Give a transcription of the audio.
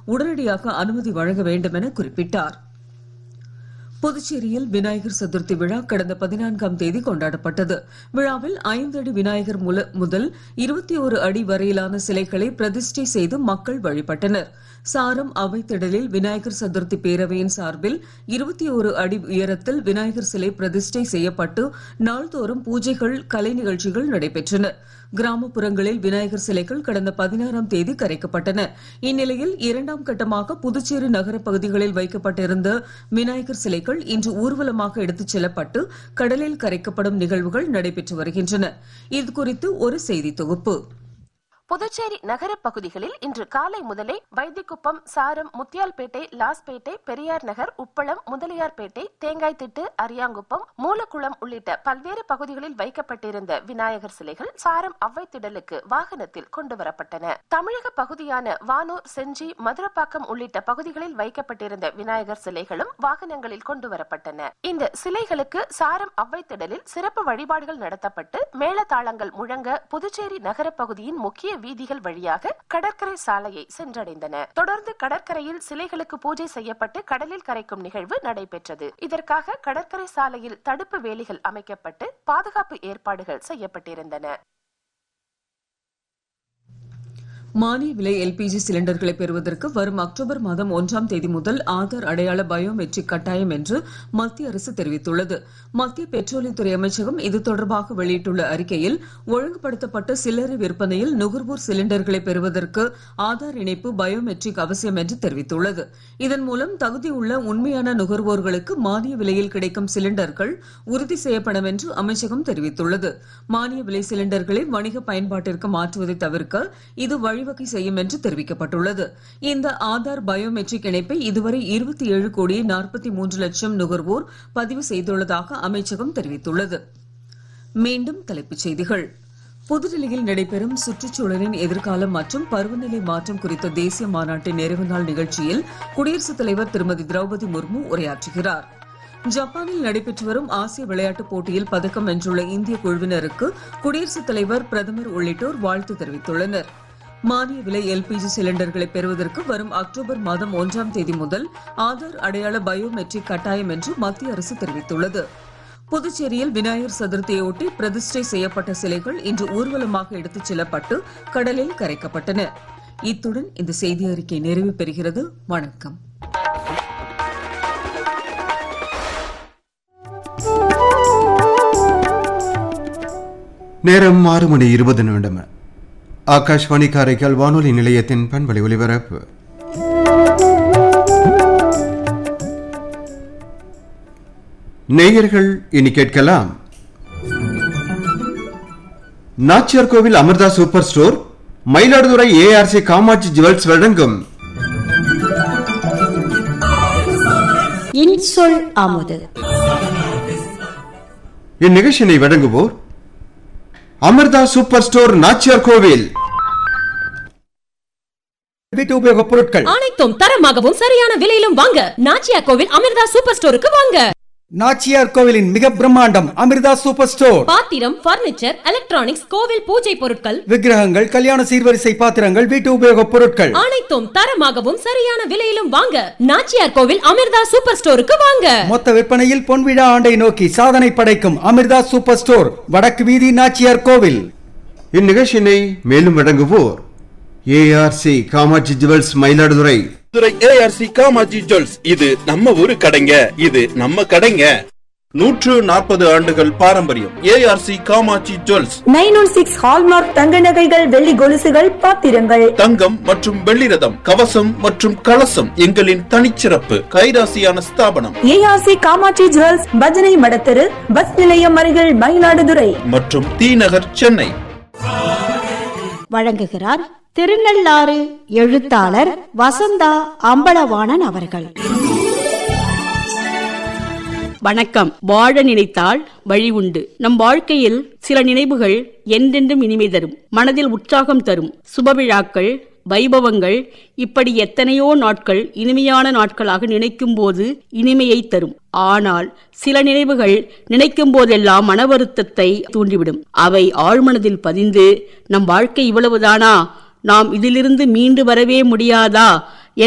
உடனடியாக அனுமதி வழங்க வேண்டும் என குறிப்பிட்டார் புதுச்சேரியில் விநாயகர் சதுர்த்தி விழா கடந்த பதினான்காம் தேதி கொண்டாடப்பட்டது விழாவில் ஐந்து அடி விநாயகர் முல- முதல் இருபத்தி ஒரு அடி வரையிலான சிலைகளை பிரதிஷ்டை செய்து மக்கள் வழிபட்டனர் சாரம் அவைத்திடலில் விநாயகர் சதுர்த்தி பேரவையின் சார்பில் இருபத்தி ஒரு அடி உயரத்தில் விநாயகர் சிலை பிரதிஷ்டை செய்யப்பட்டு நாள்தோறும் பூஜைகள் கலை நிகழ்ச்சிகள் நடைபெற்றன கிராமப்புறங்களில் விநாயகர் சிலைகள் கடந்த பதினாறாம் தேதி கரைக்கப்பட்டன இந்நிலையில் இரண்டாம் கட்டமாக புதுச்சேரி நகர பகுதிகளில் வைக்கப்பட்டிருந்த விநாயகர் சிலைகள் இன்று ஊர்வலமாக எடுத்துச் செல்லப்பட்டு கடலில் கரைக்கப்படும் நிகழ்வுகள் நடைபெற்று வருகின்றன இதுகுறித்து ஒரு செய்தி தொகுப்பு புதுச்சேரி நகர பகுதிகளில் இன்று காலை முதலே வைத்திக்குப்பம் சாரம் முத்தியால்பேட்டை லாஸ்பேட்டை பெரியார் நகர் உப்பளம் முதலியார்பேட்டை தேங்காய்த்திட்டு அரியாங்குப்பம் மூலக்குளம் உள்ளிட்ட பல்வேறு பகுதிகளில் வைக்கப்பட்டிருந்த விநாயகர் சிலைகள் சாரம் அவ்வைத்திடலுக்கு வாகனத்தில் கொண்டு வரப்பட்டன தமிழக பகுதியான வானூர் செஞ்சி மதுரப்பாக்கம் உள்ளிட்ட பகுதிகளில் வைக்கப்பட்டிருந்த விநாயகர் சிலைகளும் வாகனங்களில் கொண்டு வரப்பட்டன இந்த சிலைகளுக்கு சாரம் அவ்வைத்திடலில் சிறப்பு வழிபாடுகள் நடத்தப்பட்டு மேளதாளங்கள் முழங்க புதுச்சேரி நகர பகுதியின் முக்கிய வீதிகள் வழியாக கடற்கரை சாலையை சென்றடைந்தன தொடர்ந்து கடற்கரையில் சிலைகளுக்கு பூஜை செய்யப்பட்டு கடலில் கரைக்கும் நிகழ்வு நடைபெற்றது இதற்காக கடற்கரை சாலையில் தடுப்பு வேலிகள் அமைக்கப்பட்டு பாதுகாப்பு ஏற்பாடுகள் செய்யப்பட்டிருந்தன மானிய விலை எல்பிஜி சிலிண்டர்களை பெறுவதற்கு வரும் அக்டோபர் மாதம் ஒன்றாம் தேதி முதல் ஆதார் அடையாள பயோமெட்ரிக் கட்டாயம் என்று மத்திய அரசு தெரிவித்துள்ளது மத்திய பெட்ரோலியத்துறை அமைச்சகம் இது தொடர்பாக வெளியிட்டுள்ள அறிக்கையில் ஒழுங்குபடுத்தப்பட்ட சில்லறை விற்பனையில் நுகர்வோர் சிலிண்டர்களை பெறுவதற்கு ஆதார் இணைப்பு பயோமெட்ரிக் அவசியம் என்று தெரிவித்துள்ளது இதன் மூலம் தகுதியுள்ள உண்மையான நுகர்வோர்களுக்கு மானிய விலையில் கிடைக்கும் சிலிண்டர்கள் உறுதி செய்யப்படும் என்று அமைச்சகம் தெரிவித்துள்ளது மானிய விலை சிலிண்டர்களை வணிக பயன்பாட்டிற்கு மாற்றுவதை தவிர்க்க இது வழிவகை செய்யும் என்று தெரிவிக்கப்பட்டுள்ளது இந்த ஆதார் பயோமெட்ரிக் இணைப்பை இதுவரை இருபத்தி ஏழு கோடியே நாற்பத்தி மூன்று லட்சம் நுகர்வோர் பதிவு செய்துள்ளதாக அமைச்சகம் தெரிவித்துள்ளது மீண்டும் தலைப்புச் செய்திகள் புதுடில்லியில் நடைபெறும் சுற்றுச்சூழலின் எதிர்காலம் மற்றும் பருவநிலை மாற்றம் குறித்த தேசிய மாநாட்டின் நிறைவு நாள் நிகழ்ச்சியில் குடியரசுத் தலைவர் திருமதி திரௌபதி முர்மு உரையாற்றுகிறார் ஜப்பானில் நடைபெற்று வரும் ஆசிய விளையாட்டுப் போட்டியில் பதக்கம் வென்றுள்ள இந்திய குழுவினருக்கு குடியரசுத் தலைவர் பிரதமர் உள்ளிட்டோர் வாழ்த்து தெரிவித்துள்ளனர் மானிய விலை எல்பிஜி சிலிண்டர்களை பெறுவதற்கு வரும் அக்டோபர் மாதம் ஒன்றாம் தேதி முதல் ஆதார் அடையாள பயோமெட்ரிக் கட்டாயம் என்று மத்திய அரசு தெரிவித்துள்ளது புதுச்சேரியில் விநாயகர் சதுர்த்தியொட்டி பிரதிஷ்டை செய்யப்பட்ட சிலைகள் இன்று ஊர்வலமாக எடுத்துச் செல்லப்பட்டு கடலில் கரைக்கப்பட்டன இத்துடன் இந்த செய்தி அறிக்கை நிறைவு பெறுகிறது வணக்கம் நேரம் ஆறு மணி இருபது நிமிடம் ஆகாஷ்வாணி காரைக்கால் வானொலி நிலையத்தின் பண்பலை ஒலிபரப்பு நேயர்கள் இனி கேட்கலாம் Nachiyar Kovil Amirtha super store Mayiladuthurai ARC Kamatchi jewels வழங்கும் இன்சொல் அமுது இந்நிகழ்ச்சியினை வழங்குவோர் அமிர்தா சூப்பர் ஸ்டோர் நாச்சியார் கோவில் வீட்டு உபயோகப் பொருட்கள் அனைத்தும் தரமாகவும் சரியான விலையிலும் வாங்க நாச்சியா கோவில் அமிர்தா சூப்பர் ஸ்டோருக்கு வாங்க நாச்சியார் கோவிலின் மிக பிரம்மாண்டம் அமிர்தா சூப்பர் ஸ்டோர் பாத்திரம் பர்னிச்சர் எலக்ட்ரானிக்ஸ் கோவில் பூஜை பொருட்கள் விக்கிரகங்கள் கல்யாண சீர்வரிசை பாத்திரங்கள் வீட்டு உபயோகப் பொருட்கள் அனைத்தும் தரமாகவும் சரியான விலையிலும் வாங்க நாச்சியார் கோவில் அமிர்தா சூப்பர் ஸ்டோருக்கு வாங்க மொத்த விற்பனையில் பொன்விழா ஆண்டை நோக்கி சாதனை படைக்கும் அமிர்தா சூப்பர் ஸ்டோர் வடக்கு வீதி நாச்சியார் கோவில் இந்நிகழ்ச்சியினை மேலும் வழங்குவோர் ஏஆர்சி காமாட்சி ஜுவல்ஸ் மயிலாடுதுறை துறை ஏஆர்சி காமாஜி ஜுவல்ஸ் இது நம்ம ஊரு கடைங்க இது நம்ம கடைங்க நூற்று நாற்பது ஆண்டுகள் பாரம்பரியம் ARC Kamatchi jewels nine one six hallmark தங்க நகைகள் வெள்ளி கொலுசுகள் பாத்திரங்கள் தங்கம் மற்றும் வெள்ளி ரதம் கவசம் மற்றும் கலசம் எங்களின் தனிச்சிறப்பு கைராசியான ஸ்தாபனம் ஏஆர்சி காமாட்சி ஜுவல்ஸ் பஜனை மடத்தெரு பஸ் நிலையம் அருகில் மயிலாடுதுறை மற்றும் தீநகர் சென்னை வழங்குகிறார் திருநள்ளாறு எழுத்தாளர் வசந்தா அம்பலவாணன் அவர்கள் வணக்கம் வாழ நினைத்தால் வழி உண்டு நம் வாழ்க்கையில் சில நினைவுகள் என்றென்றும் இனிமை தரும் மனதில் உற்சாகம் தரும் சுபவிழாக்கள் வைபவங்கள் இப்படி எத்தனையோ நாட்கள் இனிமையான நாட்களாக நினைக்கும் போது இனிமையை தரும் ஆனால் சில நினைவுகள் நினைக்கும் போதெல்லாம் மன வருத்தத்தை தூண்டிவிடும் அவை ஆழ்மனதில் பதிந்து நம் வாழ்க்கை இவ்வளவுதானா நாம் இதிலிருந்து மீண்டு வரவே முடியாதா